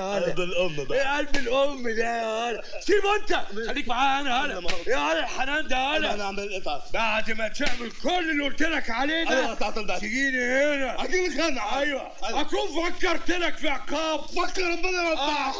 قلب الام ايه بقى قلب الام ده يا هلا سيبه انت خليك معايا انا هلا يا هلا الحنان ده انا هلا اعمل ايه طيب بعد ما تعمل كل اللي قلت لك عليه ايوه ده بتاعت البيت تجيني هنا اجيلك انا ايوه أيوة. اكون فكرت لك في عقاب فكر ربنا يوفقك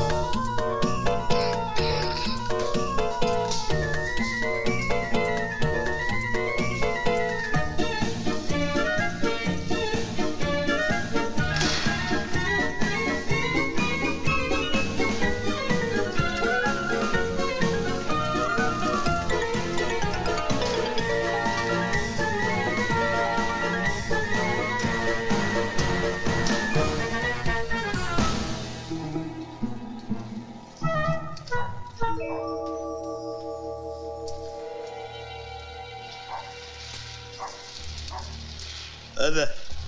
اذى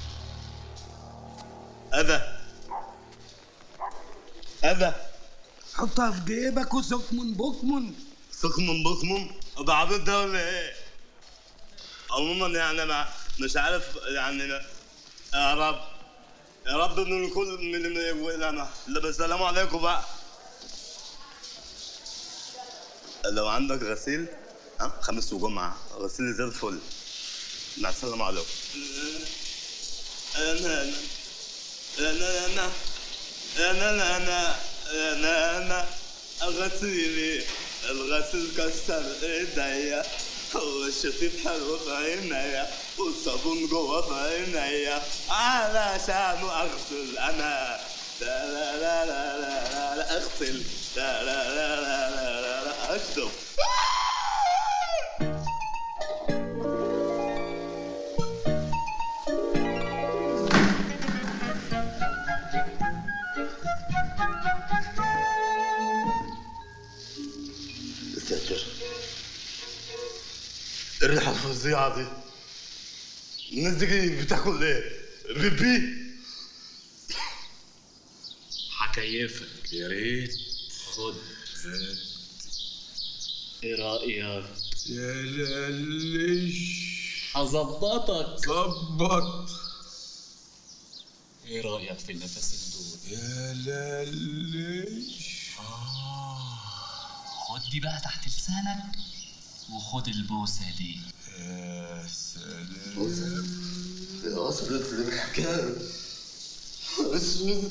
اذى اذى حطها في جيبك وسكمن بكمن سخم بخم ده عبيط ده ولا ايه؟ عموما يعني انا مش عارف يعني يا رب يا رب من الكل من اللي يقولنا لا بس السلام عليكم بقى لو عندك غسيل ها خميس وجمعة غسيل زي الفل مع السلامة عليكم انا انا انا انا انا انا انا انا غسيلي الغسيل كسر ايديا والشفيف حلو في عينيا والصابون جوه في عينيا علشان اغسل انا لا لا لا لا لا لا اغسل لا لا لا لا لا لا لا اكتب ساتر الريحة الفظيعة دي الناس دي بتاكل ايه؟ بيبي هكيفك يا ريت خد ايه رايك يا للش هظبطك ظبط ايه رايك في النفسين دول يا للش خد دي بقى تحت لسانك وخد البوسه دي يا سلام وصلت للحكاية اسود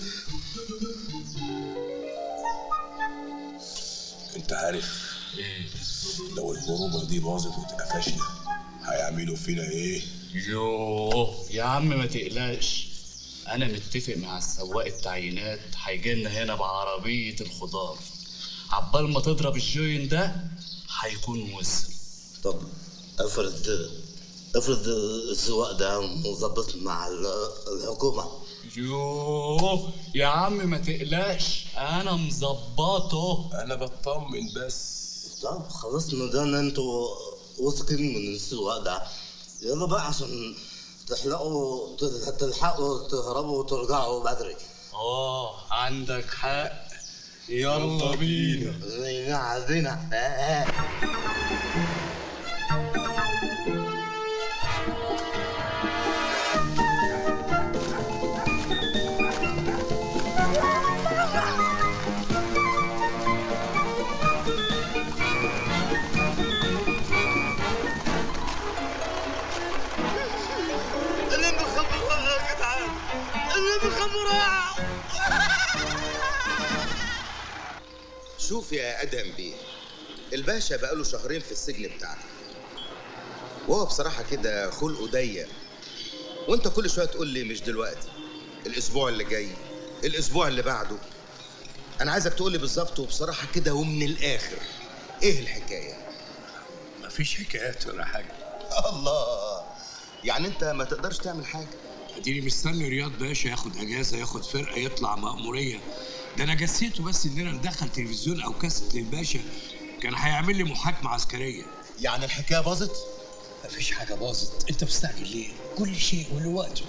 انت عارف ايه لو البروبة دي باظت واتقفشنا هيعملوا فينا ايه؟ يوه يا عم ما تقلقش انا متفق مع السواق التعيينات هيجي لنا هنا بعربيه الخضار عبال ما تضرب الجوين ده هيكون وصل طب افرض افرض السواق ده مظبط مع ال- الحكومة يوه يا عم ما تقلقش انا مظبطه انا بطمن بس طب خلاص ما دام انتوا واثقين من السواق ده يلا بقى عشان تحلقوا تلحقوا تهربوا وترجعوا بدري اه عندك حق يلا بينا زينا عايزينها اللي مخبرها يا جدعان اللي مخبرها شوف يا ادهم بيه الباشا بقاله شهرين في السجن بتاعنا وهو بصراحة كده خلقه ضيق وانت كل شوية تقول لي مش دلوقتي الاسبوع اللي جاي الاسبوع اللي بعده انا عايزك تقول لي بالظبط وبصراحة كده ومن الاخر ايه الحكاية مفيش حكايات ولا حاجة الله يعني انت ما تقدرش تعمل حاجة اديني مستني رياض باشا ياخد اجازه ياخد فرقه يطلع مأموريه ده انا جسيته بس اننا ندخل تلفزيون او كاسيت للباشا كان هيعمل لي محاكمه عسكريه يعني الحكاية باظت مفيش حاجه باظت انت مستعجل ليه كل شيء وله وقته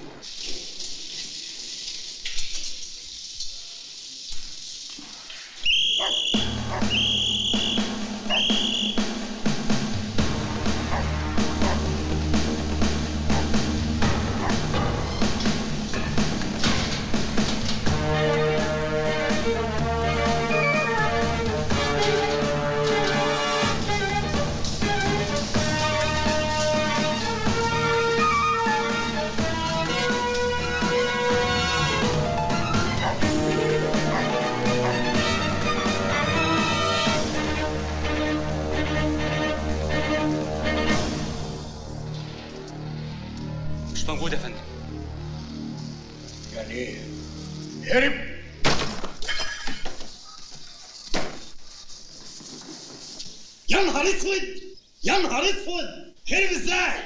نهار اسود يا نهار اسود خرب ازاي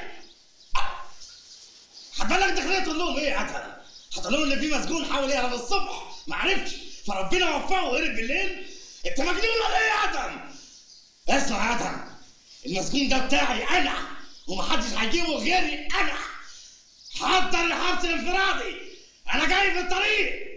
هتبلغ داخليه تقول لهم ايه يا عترة هتقول لهم ان في مسجون حاول يهرب الصبح ما عرفش فربنا وفقه وهرب بالليل انت مجنون ولا ايه يا عتم اسمع يا عتم المسجون ده بتاعي انا ومحدش هيجيبه غيري انا حضر الحبس الانفرادي انا جاي في الطريق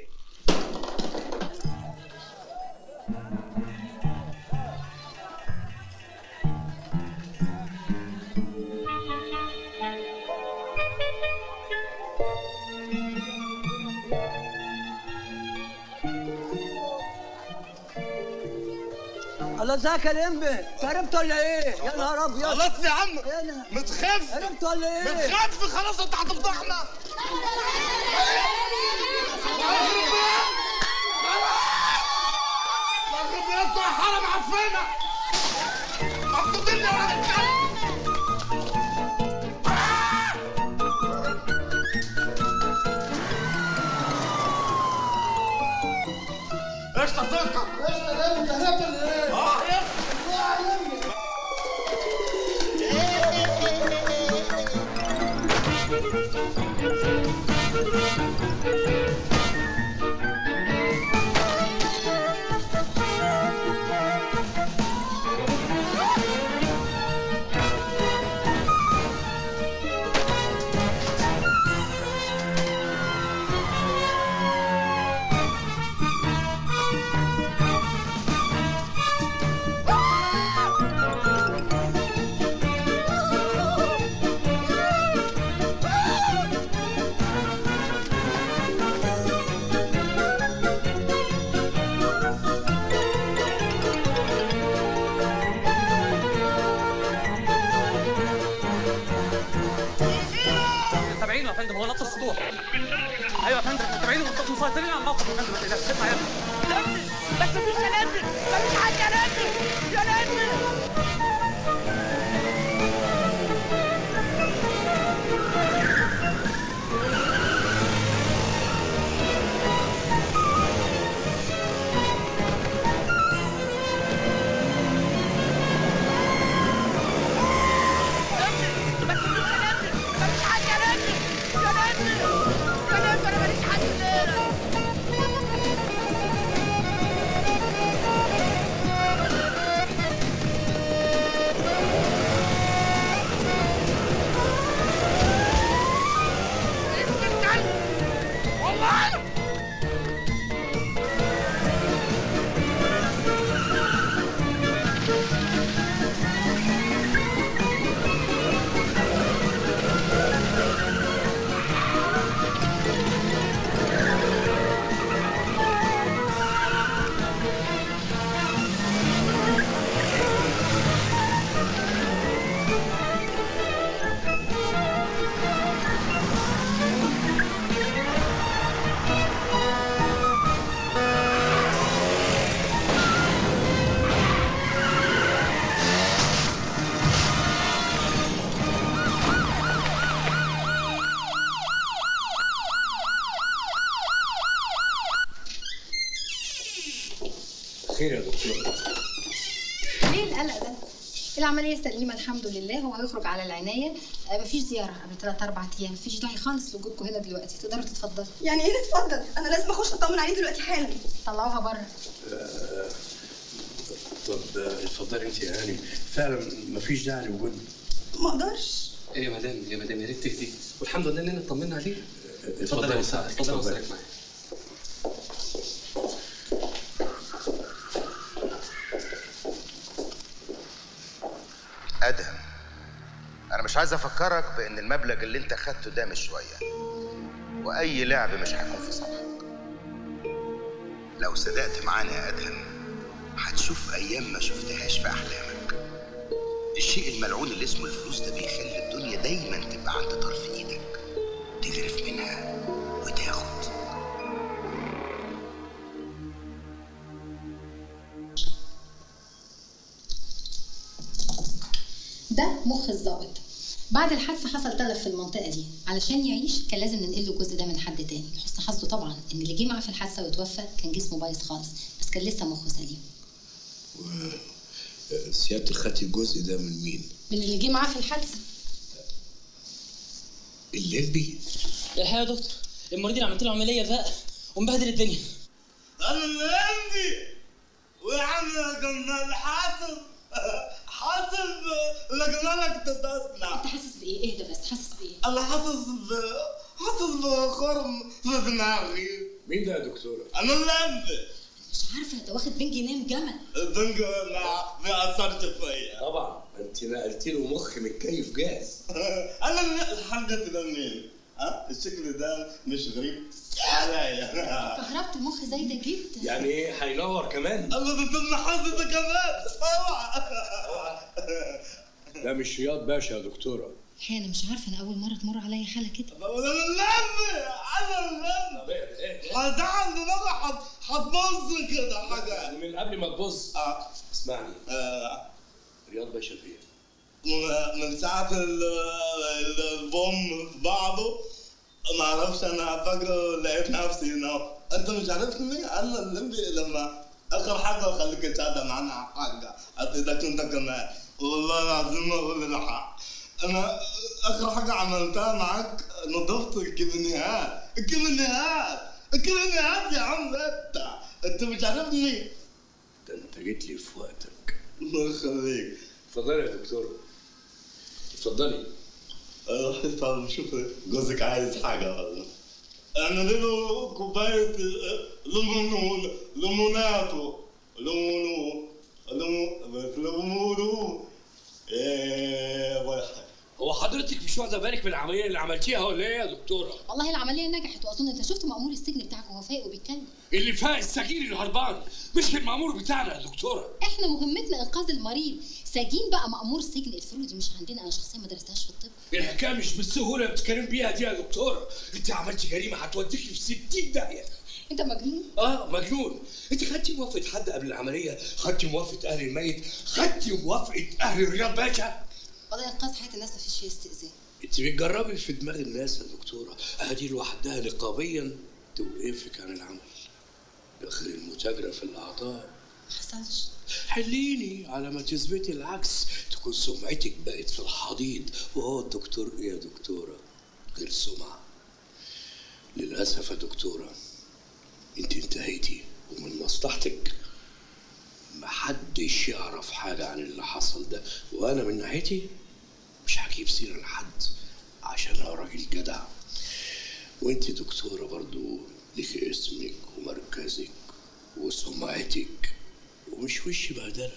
الله ازيك يا لمبي هربت ولا ايه؟ يا نهار ابيض خلاص يا عم ايه ده؟ متخف هربت ولا ايه؟ متخف خلاص انت هتفضحنا مغرب بيض حرم عفينا مخطوطين يا ولد الكلب ايش تصدق؟ ايش تلمي هربت ولا ايه؟ اه يا تابعينه يا فندم هو نط السطوح ايوه يا فندم احنا تابعينه مسيطرين على الموقف يا فندم ما تقلقش اسمع يا ابني بس مفيش سلامتك مفيش حد يا لمبي يا لمبي بس مفيش سلامتك مفيش حد يا لمبي يا لمبي يا لمبي انا ماليش حد غيرك خير يا دكتور ليه القلق ده؟ العملية سليمة الحمد لله هو هيخرج على العناية آه، مفيش زيارة قبل ثلاث أربع أيام مفيش داعي خالص لوجودكم هنا دلوقتي تقدروا تتفضلوا يعني ايه نتفضل انا لازم اخش اطمن عليه دلوقتي حالا طلعوها بره طب آه، اتفضلي انت يا هاني فعلا مفيش داعي لوجود ما اقدرش ايه يا مدام يا مدام يا ريت تهدي والحمد لله اننا اطمنا عليك اتفضلي يا استاذ اتفضل اتفضلي. اوصلك معايا ادهم انا مش عايز افكرك بان المبلغ اللي انت خدته ده مش شويه واي لعب مش هيكون في صالحك لو صدقت معانا يا ادهم هتشوف ايام ما شفتهاش في احلامك الشيء الملعون اللي اسمه الفلوس ده بيخلي الدنيا دايما تبقى عند طرف ايدك تغرف منها وتاخد ده مخ الضابط بعد الحادثة حصل تلف في المنطقة دي علشان يعيش كان لازم ننقل له الجزء ده من حد تاني لحسن حظه طبعا إن اللي جه معاه في الحادثة وتوفى كان جسمه بايظ خالص بس كان لسه مخه سليم سيادتك خدتي الجزء ده من مين؟ من اللي جه معاه في الحادثه الليمبي؟ الحقيقه يا دكتور المريض اللي عملت له عمليه فاق ومبهدل الدنيا انا اللي عندي وعم جمال حاسب حاسب لجمالك تتصنع انت حاسس بايه اهدى بس حاسس بايه انا حاسس ب حاسس بخرم في دماغي مين ده يا دكتورة؟ انا اللي عندي مش عارفه انت واخد بنج نام جمل البنج ما ما اثرش فيا طبعا انت نقلت له مخ متكيف جاهز انا اللي الحاجة ده منين؟ ها الشكل ده مش غريب عليا كهربت المخ زايده جدا يعني ايه هينور كمان؟ الله ده ضمن حظك كمان اوعى ده مش رياض باشا يا دكتورة الحقيقه انا مش عارفه انا اول مره تمر عليا حاله كده انا اللي عندي انا اللي عندي هزعل دماغي حت- هتبوظ كده حاجة من قبل ما تبص اه اسمعني آه، رياض باشا فين؟ من- من ساعة ال- ال- البوم في بعضه ما اعرفش انا فاكره لقيت نفسي هنا انت مش عارفني انا الليمبي لما اخر حاجة خليك تشهد معانا حاجة افيدك انت كمان والله العظيم اقول الحق انا اخر حاجة عملتها معاك نظفت الكيمينيات الكيمينيات الكيمينيات يا عم انت انت مش عارفني ده انت جيت لي في وقتك الله يخليك اتفضلي يا دكتورة اتفضلي روح طب شوف جوزك عايز حاجة والله اعمل له كوباية ليمون ليموناتو ليمونو ليمون بس ليمونو ايه ولا هو حضرتك مش واخده بالك من العمليه اللي عملتيها ولا ايه يا دكتوره؟ والله العمليه نجحت واظن انت شفت مأمور السجن بتاعك وهو فايق وبيتكلم اللي فاق السجين الهربان مش المأمور بتاعنا يا دكتوره احنا مهمتنا انقاذ المريض سجين بقى مأمور سجن الفلوس دي مش عندنا انا شخصيا ما درستهاش في الطب الحكايه مش بالسهوله اللي بتتكلم بيها دي يا دكتوره انت عملتي جريمه هتوديكي في 60 داهيه انت مجنون اه مجنون انت خدتي موافقه حد قبل العمليه خدتي موافقه اهل الميت خدتي موافقه اهل رياض باشا والله انقاذ حياه الناس مفيش فيه استئذان انت بتجربي في دماغ الناس يا دكتوره ادي لوحدها نقابيا توقفك عن العمل اخر المتاجره في الاعضاء ما حصلش حليني على ما تثبتي العكس تكون سمعتك بقت في الحضيض وهو الدكتور يا دكتورة غير سمعة للأسف يا دكتورة انت انتهيتي ومن مصلحتك محدش يعرف حاجة عن اللي حصل ده وأنا من ناحيتي مش هجيب سيرة لحد عشان أنا راجل جدع وانت دكتورة برضو لك اسمك ومركزك وسمعتك ومش وش بهدلة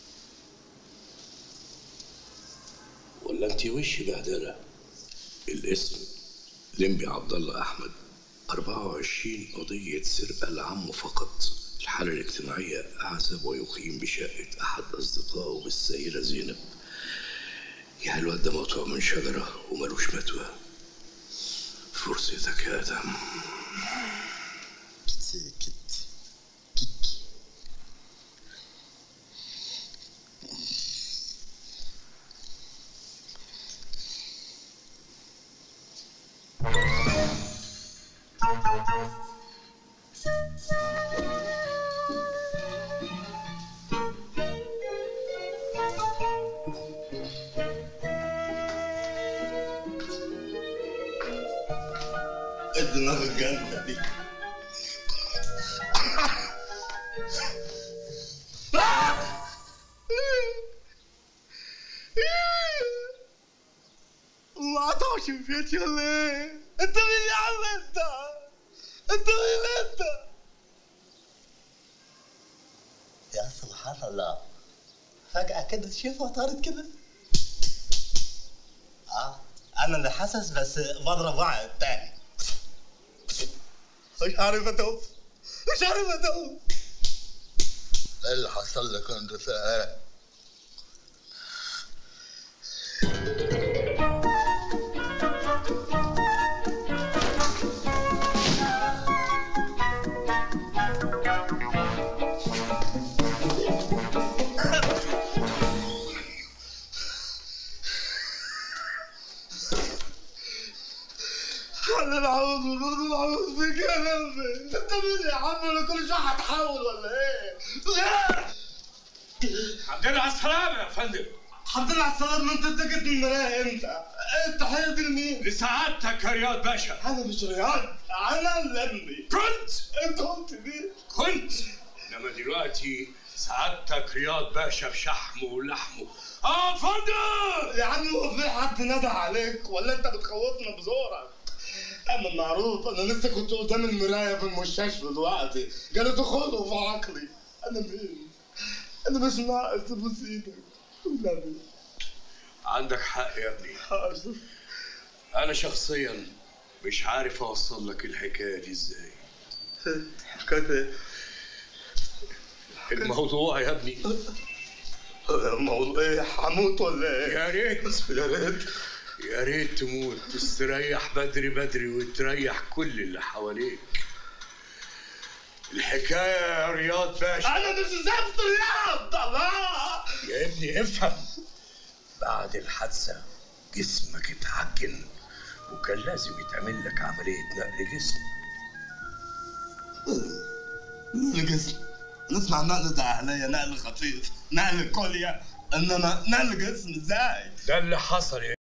ولا انت وش بهدلة الاسم لمبي عبد الله احمد 24 قضية سرقة لعمه فقط الحالة الاجتماعية أعزب ويقيم بشقة أحد أصدقائه بالسيدة زينب يا الواد ده مقطوع من شجرة وملوش متوى فرصتك يا آدم الدماغ الجامدة دي ما قطعش في بيتي ولا ايه؟ انت مين يا عم انت؟ انت مين انت؟ يا سبحان الله فجأة كده تشوفها طارت كده اه انا اللي حاسس بس بضرب واحد تاني مش عارف اتوب مش عارف اتوب ايه اللي حصل لك انت ساعة انا العوض والله العوض بك يا لمبي انت مين يا عم انا كل شويه هتحول ولا ايه؟ الحمد لله على السلامة يا فندم الحمد لله على السلامة انت اتجت من المراية امتى؟ التحية دي لمين؟ لسعادتك يا رياض باشا انا مش رياض انا لمي كنت انت قلت مين؟ كنت انما دلوقتي سعادتك رياض باشا بشحمه ولحمه اه يا فندم يا عم هو في حد ندى عليك ولا انت بتخوفنا بزورك؟ اما معروف انا لسه كنت قدام المرايه في المستشفى دلوقتي قالوا دخلوا في عقلي انا مين؟ انا مش ناقص ابوس ايدك والنبي عندك حق يا ابني حاضر انا شخصيا مش عارف اوصل لك الحكايه دي ازاي حكايه ايه؟ الموضوع يا ابني الموضوع ايه هموت ولا ايه؟ يا ريت يا ريت يا ريت تموت تستريح بدري بدري وتريح كل اللي حواليك الحكاية يا رياض باشا انا مش زفت رياض الله يا ابني افهم بعد الحادثة جسمك اتعجن وكان لازم يتعمل لك عملية نقل جسم نقل جسم نسمع نقل ده عليا نقل خفيف نقل كلية انما نقل جسم ازاي؟ ده اللي حصل يا